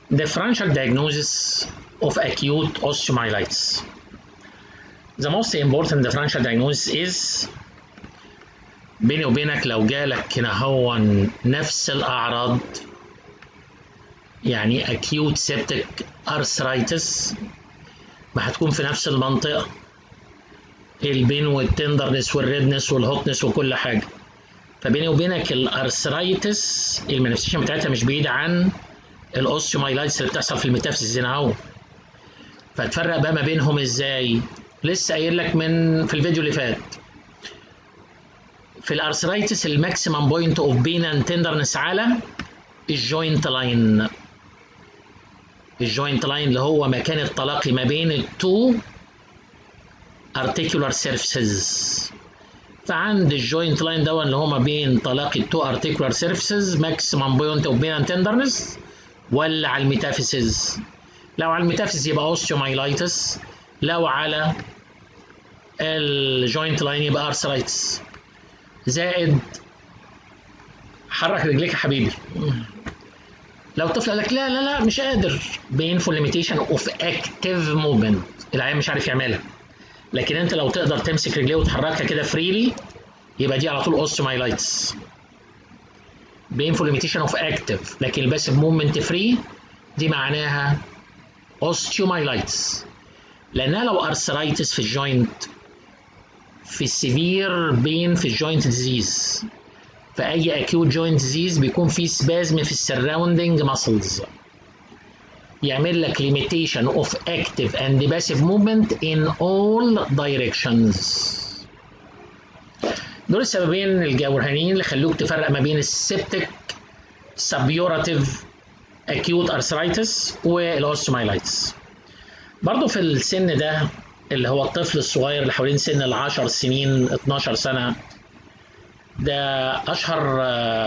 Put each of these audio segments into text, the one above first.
differential diagnosis of acute osteomyelitis. The most important differential diagnosis is بيني وبينك لو جالك هنا هو نفس الأعراض يعني acute septic arthritis ما هتكون في نفس المنطقة البين والتندرنس والريدنس والهوتنس وكل حاجة فبيني وبينك الارثرايتس المانيفستيشن بتاعتها مش بعيدة عن الاوستيومايلايتس اللي بتحصل في الميتافيزيس هنا اهو فتفرق بقى ما بينهم ازاي لسه قايل لك من في الفيديو اللي فات في الارثرايتس الماكسيمم بوينت اوف بين اند تندرنس على الجوينت لاين الجوينت لاين اللي هو مكان التلاقي ما بين التو articular surfaces فعند الجوينت لاين ده اللي هو ما بين تلاقي التو articular surfaces maximum point of pain and tenderness ولا على الميتافيسز لو على الميتافيسز يبقى osteomyelitis لو على الجوينت لاين يبقى arthritis زائد حرك رجليك يا حبيبي لو طفل قال لك لا لا لا مش قادر painful limitation of active movement العيان مش عارف يعملها لكن انت لو تقدر تمسك رجليه وتحركها كده فريلي يبقى دي على طول اوستيومايلايتس painful limitation of active لكن الباسيف موفمنت فري دي معناها اوستيومايلايتس لانها لو ارثرايتس في الجوينت في سيفير بين في الجوينت ديزيز في اي acute joint disease بيكون في سبازم في السراوندنج ماسلز يعمل لك limitation of active and passive movement in all directions دول السببين الجوهريين اللي خلوك تفرق ما بين السبتك سبيوراتيف acute arthritis والاوستومايلايتس برضه في السن ده اللي هو الطفل الصغير اللي حوالين سن ال 10 سنين 12 سنه ده اشهر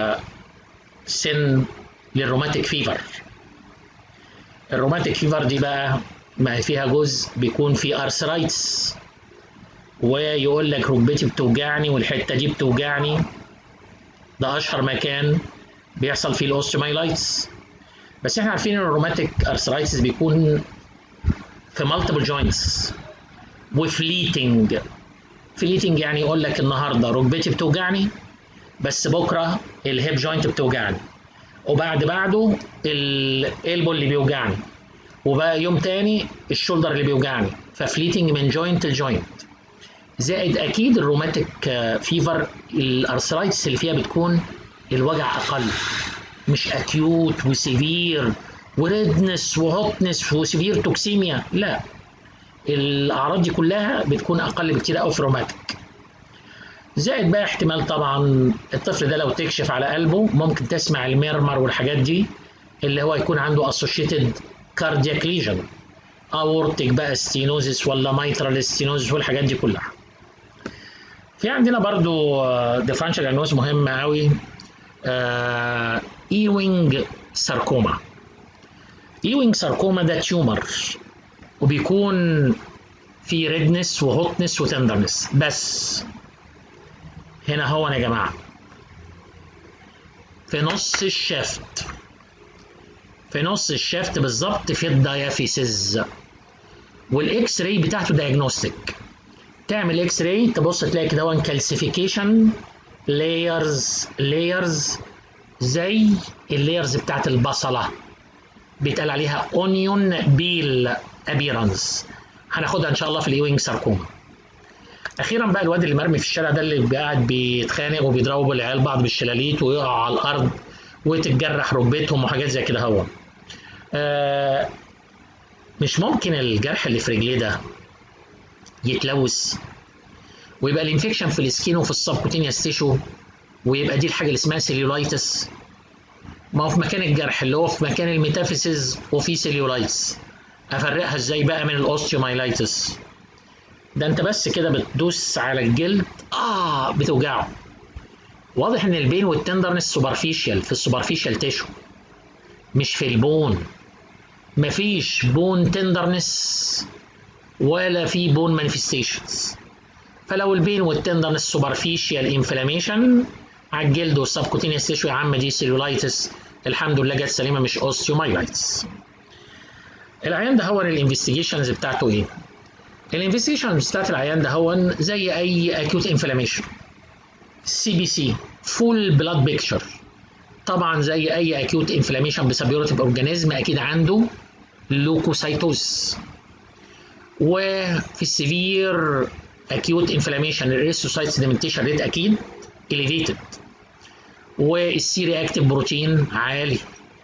سن للروماتيك فيفر الروماتيك فيفر دي بقى ما فيها جزء بيكون فيه ارثرايتس ويقول لك ركبتي بتوجعني والحته دي بتوجعني ده اشهر مكان بيحصل فيه الاوستيومايلايتس بس احنا عارفين ان الروماتيك ارثرايتس بيكون في مالتيبل جوينتس وفليتنج فليتنج يعني يقول لك النهارده ركبتي بتوجعني بس بكره الهيب جوينت بتوجعني وبعد بعده الالبو اللي بيوجعني وبقى يوم تاني الشولدر اللي بيوجعني ففليتنج من جوينت لجوينت زائد اكيد الروماتيك فيفر الارثرايتس اللي فيها بتكون الوجع اقل مش اكيوت وسيفير وريدنس وهوتنس وسيفير توكسيميا لا الاعراض دي كلها بتكون اقل بكتير قوي في روماتيك زائد بقى احتمال طبعا الطفل ده لو تكشف على قلبه ممكن تسمع الميرمر والحاجات دي اللي هو يكون عنده اسوشيتد كاردياك ليجن اورتيك بقى ستينوزيس ولا مايترال ستينوزيس والحاجات دي كلها في عندنا برضو ديفرنشال دياجنوز مهم قوي ايوينج ساركوما ايوينج ساركوما ده تيومر وبيكون في ريدنس وهوتنس وتندرنس بس هنا هو يا جماعه في نص الشفت في نص الشفت بالظبط في الدايافيسز والاكس راي بتاعته دايجنوستيك تعمل اكس راي تبص تلاقي كده كالسيفيكيشن لايرز لايرز زي اللايرز بتاعت البصله بيتقال عليها اونيون بيل ابيرنس هناخدها ان شاء الله في الايوينج ساركوما اخيرا بقى الواد اللي مرمي في الشارع ده اللي قاعد بيتخانق وبيضربوا العيال بعض بالشلاليت ويقعوا على الارض وتتجرح ركبتهم وحاجات زي كده هو آه مش ممكن الجرح اللي في رجليه ده يتلوث ويبقى الانفكشن في السكين وفي السبكوتينيوس تيشو ويبقى دي الحاجه اللي اسمها سيليولايتس ما هو في مكان الجرح اللي هو في مكان الميتافيسيز وفي سيليولايتس افرقها ازاي بقى من الاوستيومايلايتس ده انت بس كده بتدوس على الجلد اه بتوجعه واضح ان البين والتندرنس سوبرفيشال في السوبرفيشال تيشو مش في البون مفيش بون تندرنس ولا في بون مانيفستيشنز فلو البين والتندرنس سوبرفيشال انفلاميشن على الجلد والسبكوتينيوس تيشو يا عم دي سيلولايتس الحمد لله جت سليمه مش اوستيومايلايتس العيان ده هو الانفستيجيشنز بتاعته ايه الانفستيجيشنز بتاعت العيان ده هو زي اي اكيوت انفلاميشن سي بي سي فول بلاد بيكتشر طبعا زي اي اكيوت انفلاميشن بسبيورتيف اورجانيزم اكيد عنده لوكوسايتوز وفي السيفير اكيوت انفلاميشن الريستوسايت سيدمنتيشن ريت اكيد elevated والسي رياكتيف بروتين عالي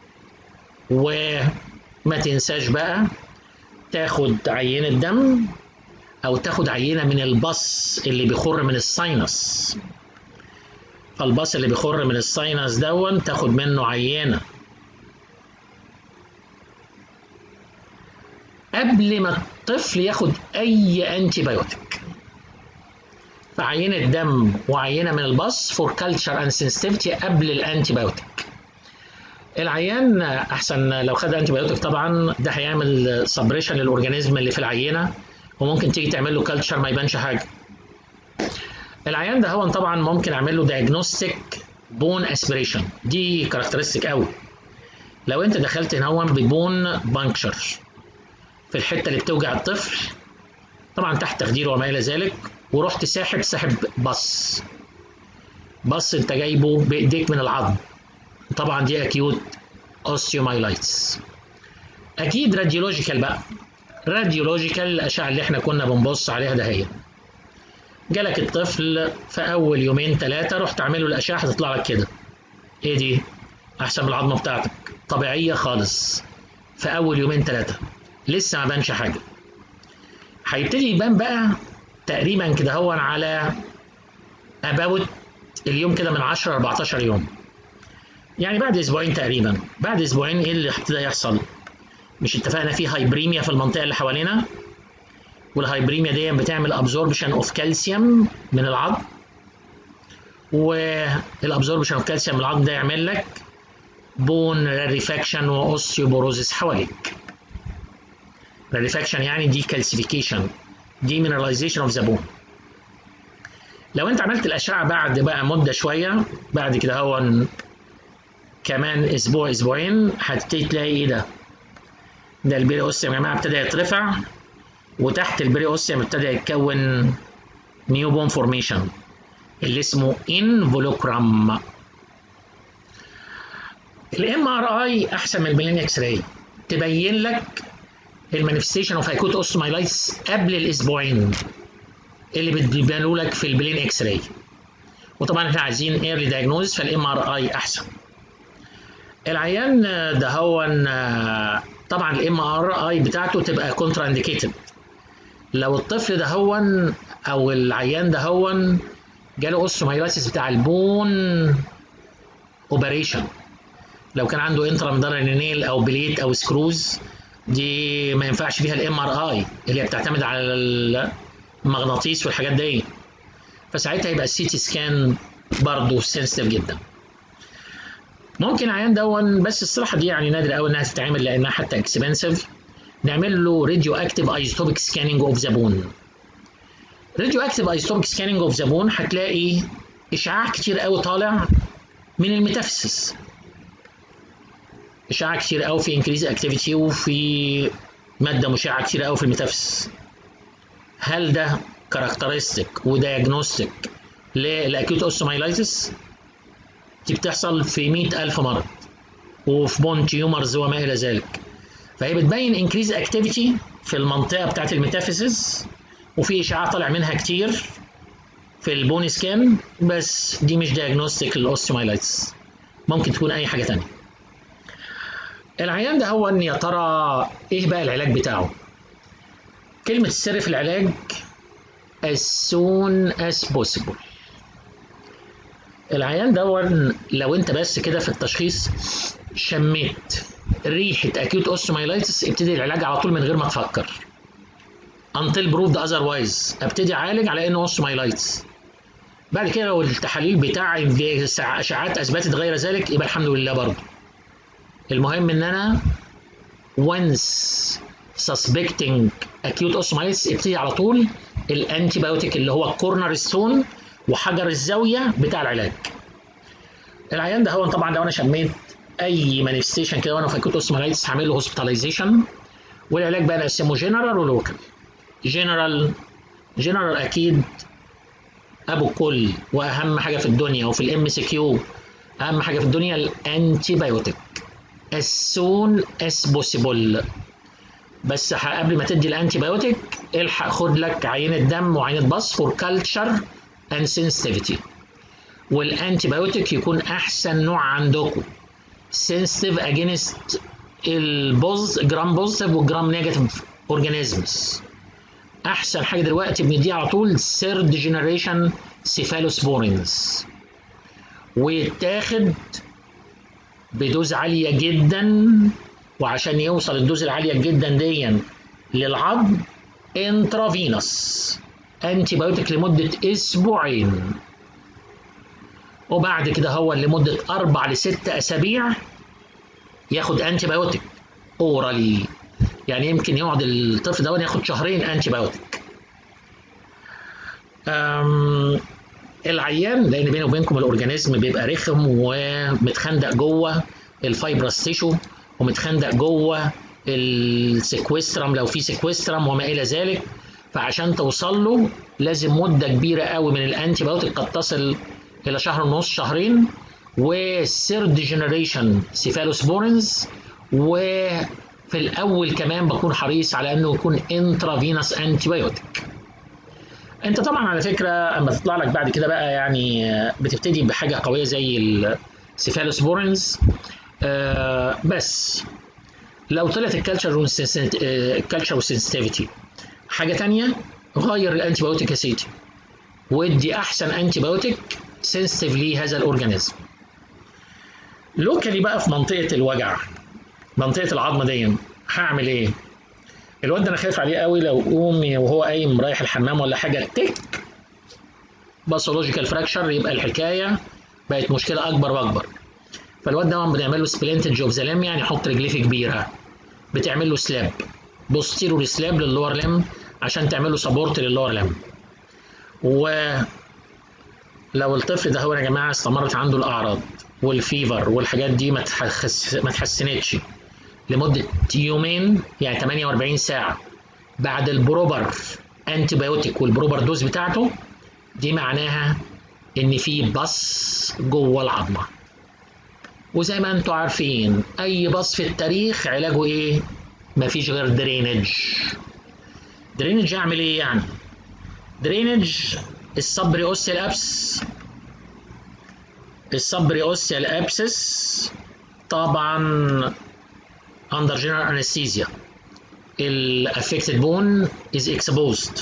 وما تنساش بقى تاخد عينة دم أو تاخد عينة من البص اللي بيخر من الساينس فالبص اللي بيخر من الساينس دون تاخد منه عينة قبل ما الطفل ياخد أي أنتي بايوتيك فعينة دم وعينة من البص فور كلتشر اند سنسيتيفيتي قبل الانتي بايوتيك العيان احسن لو خد انتي بايوتيك طبعا ده هيعمل سبريشن للاورجانيزم اللي في العينه وممكن تيجي تعمل له كلتشر ما يبانش حاجه العيان ده هو طبعا ممكن اعمل له دايجنوستيك بون اسبريشن دي كاركترستيك قوي لو انت دخلت هنا هو ببون بانكشر في الحته اللي بتوجع الطفل طبعا تحت تخدير وما الى ذلك ورحت ساحب ساحب بص بص انت جايبه بايديك من العظم طبعا دي اكيوت اوستيومايلايتس اكيد راديولوجيكال بقى راديولوجيكال الاشعه اللي احنا كنا بنبص عليها ده هي جالك الطفل في اول يومين ثلاثه رحت عامل له الاشعه هتطلع لك كده ايه دي احسن من العظمه بتاعتك طبيعيه خالص في اول يومين ثلاثه لسه ما بانش حاجه هيبتدي يبان بقى تقريبا كده هو على اباوت اليوم كده من 10 14 يوم يعني بعد اسبوعين تقريبا بعد اسبوعين ايه اللي هيبتدي يحصل مش اتفقنا في هايبريميا في المنطقه اللي حوالينا والهايبريميا دي بتعمل ابزوربشن اوف كالسيوم من العظم والابزوربشن اوف كالسيوم من العظم ده يعمل لك بون ريفاكشن واوستيوبوروزيس حواليك ريفاكشن يعني دي كالسيفيكيشن ديمينراليزيشن اوف ذا بون لو انت عملت الاشعه بعد بقى مده شويه بعد كده هو كمان اسبوع اسبوعين هتبتدي تلاقي ايه ده ده البيري اوسيوم يا جماعه ابتدى يترفع وتحت البيري اوسيوم ابتدى يتكون نيو بون فورميشن اللي اسمه انفولوكرام الام ار اي احسن من البلين اكس راي تبين لك المانيفستيشن اوف اكوت اوستومايلايتس قبل الاسبوعين اللي بتبانوا لك في البلين اكس راي وطبعا احنا عايزين ايرلي دايجنوز فالام ار اي احسن العيان ده هو طبعا الام ار اي بتاعته تبقى كونترا انديكيتد لو الطفل ده هو او العيان ده هو جاله اوستومايلايتس بتاع البون اوبريشن لو كان عنده انترامدارينيل او بليت او سكروز دي ما ينفعش فيها الام ار اي اللي هي بتعتمد على المغناطيس والحاجات دي فساعتها يبقى السي تي سكان برضه سنسيتيف جدا ممكن عيان دون بس الصراحه دي يعني نادر قوي انها تتعمل لانها حتى اكسبنسيف نعمل له راديو اكتيف ايزوتوبيك سكاننج اوف ذا بون راديو اكتيف ايزوتوبيك سكاننج اوف ذا بون هتلاقي اشعاع كتير قوي طالع من الميتافيسيس اشعاع كتير قوي في انكريز اكتيفيتي وفي ماده مشعه كتير قوي في الميتافيسيس هل ده كاركترستيك ودياجنوستيك للاكيوت اوستومايلايتس دي بتحصل في 100000 مرض وفي بون تيومرز وما الى ذلك فهي بتبين انكريز اكتيفيتي في المنطقه بتاعت الميتافيسيس وفي اشعاع طالع منها كتير في البون سكان بس دي مش دياجنوستيك للاوستومايلايتس ممكن تكون اي حاجه تانية العيان ده هو ان يا ترى ايه بقى العلاج بتاعه كلمة السر في العلاج as soon as possible العيان ده لو انت بس كده في التشخيص شميت ريحة acute osteomyelitis ابتدي العلاج على طول من غير ما تفكر until proved otherwise ابتدي اعالج على انه osteomyelitis بعد كده لو التحاليل بتاع اشعاعات اثبتت غير ذلك يبقى الحمد لله برضه المهم ان انا once suspecting acute osteomyelitis ابتدي على طول الانتي بايوتيك اللي هو الكورنر ستون وحجر الزاويه بتاع العلاج. العيان ده هو طبعا لو انا شميت اي مانيفستيشن كده وانا في اكيوت اوستومايلايتس هعمل له هوسبيتاليزيشن والعلاج بقى نقسمه جنرال ولوكال جنرال جنرال اكيد ابو الكل واهم حاجه في الدنيا وفي الام سي كيو اهم حاجه في الدنيا الانتي بايوتيك as soon as possible بس قبل ما تدي الانتي بايوتيك الحق خد لك عينه دم وعينه بص فور كلتشر اند سنسيتيفيتي والانتي بايوتيك يكون احسن نوع عندكم sensitive against البوز جرام بوزيتيف والجرام نيجاتيف اورجانيزمز احسن حاجه دلوقتي بنديها على طول ثيرد جنريشن سيفالوسبورينز ويتاخد بدوز عاليه جدا وعشان يوصل الدوز العاليه جدا دي للعظم انترافينوس انتي بايوتيك لمده اسبوعين وبعد كده هو لمده اربع لست اسابيع ياخد انتي بايوتيك اورالي يعني يمكن يقعد الطفل ده ياخد شهرين انتي بايوتيك العيان لان بيني وبينكم الاورجانيزم بيبقى رخم ومتخندق جوه الفايبرس تيشو ومتخندق جوه السيكويسترم لو في سيكويسترم وما الى ذلك فعشان توصل له لازم مده كبيره قوي من الانتي بايوتيك قد تصل الى شهر ونص شهرين وثيرد جنريشن سيفالوسبورينز وفي الاول كمان بكون حريص على انه يكون انترافينوس انتي بايوتيك انت طبعا على فكره اما تطلع لك بعد كده بقى يعني بتبتدي بحاجه قويه زي السيفالوسبورينز آه بس لو طلعت الكالتشر الكالتشر والسنسيتيفيتي حاجه تانية غير الانتي بايوتيك يا سيدي وادي احسن انتي بايوتيك سنسيتيف لهذا الاورجانيزم لوكالي بقى في منطقه الوجع منطقه العظمه دي هعمل ايه الواد ده انا خايف عليه قوي لو قوم وهو قايم رايح الحمام ولا حاجه تك باثولوجيكال فراكشر يبقى الحكايه بقت مشكله اكبر واكبر فالواد ده بنعمل له سبلنتج اوف ذا لم يعني حط رجليه في كبيره بتعمل له سلاب بوستيرور سلاب للور لم عشان تعمل له سبورت للور لم و لو الطفل ده هو يا جماعه استمرت عنده الاعراض والفيفر والحاجات دي ما تحس ما تحسنتش لمده يومين يعني 48 ساعه بعد البروبر انتي بايوتيك والبروبر دوز بتاعته دي معناها ان في بص جوه العظمه وزي ما انتم عارفين اي بص في التاريخ علاجه ايه مفيش غير درينج درينج اعمل ايه يعني درينج الصبري اوسيال ابس الصبري اوسيال ابسس طبعا under general anesthesia الافكتد بون is exposed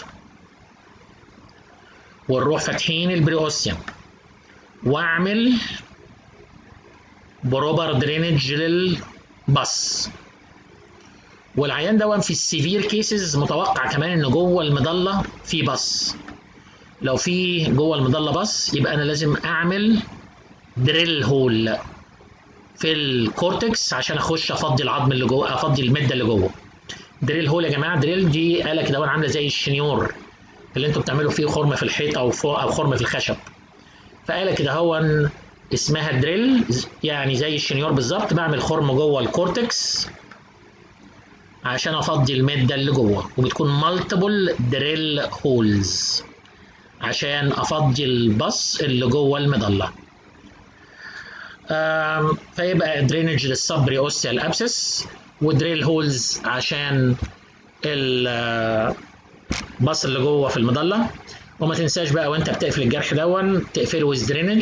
ونروح فاتحين البريوسيوم واعمل بروبر درينج للبص والعيان ده في السيفير كيسز متوقع كمان ان جوه المظله في بص لو في جوه المظله بص يبقى انا لازم اعمل دريل هول في الكورتكس عشان اخش افضي العظم اللي جوه افضي المده اللي جوه دريل هول يا جماعه دريل دي آلة كده عامله زي الشنيور اللي انتوا بتعملوا فيه خرم في الحيط او فوق او خرم في الخشب فآلة كده هو اسمها دريل يعني زي الشنيور بالظبط بعمل خرم جوه الكورتكس عشان افضي المده اللي جوه وبتكون مالتيبل دريل هولز عشان افضي البص اللي جوه المظله فيبقى درينج للصبري اوسيال ابسس ودريل هولز عشان البص اللي جوه في المظله وما تنساش بقى وانت بتقفل الجرح دون تقفله ويز درينج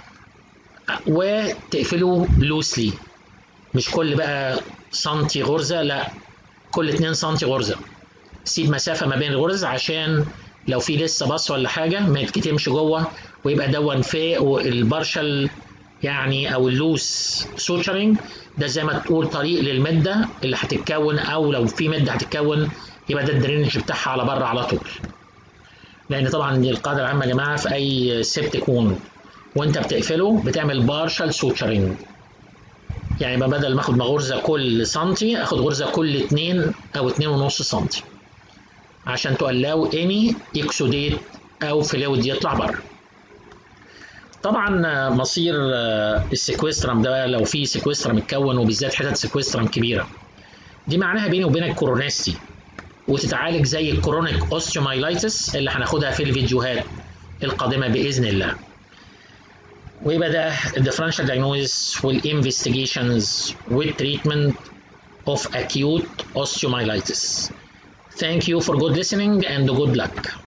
وتقفله لوسلي مش كل بقى سنتي غرزه لا كل 2 سنتي غرزه سيب مسافه ما بين الغرز عشان لو في لسه بص ولا حاجه ما يتكتمش جوه ويبقى دون فوق البارشل يعني او اللوس سوتشرنج ده زي ما تقول طريق للمده اللي هتتكون او لو في مده هتتكون يبقى ده الدرينج بتاعها على بره على طول لان طبعا دي القاعده العامه يا جماعه في اي سيبتيك ووند وانت بتقفله بتعمل بارشل سوتشرنج يعني يبقى بدل ما اخد غرزه كل سنتي اخد غرزه كل 2 او 2 ونص سنتي عشان تقلاو اني اكسوديت او فلويد يطلع بره طبعا مصير السيكويسترم ده لو في سيكويسترم اتكون وبالذات حتت سيكويسترم كبيره دي معناها بيني وبينك كوروناستي وتتعالج زي الكرونيك اوستيومايلايتس اللي هناخدها في الفيديوهات القادمه باذن الله ويبقى ده الديفرنشال diagnosis والinvestigations والتريتمنت of acute osteomyelitis. Thank you for good listening and good luck.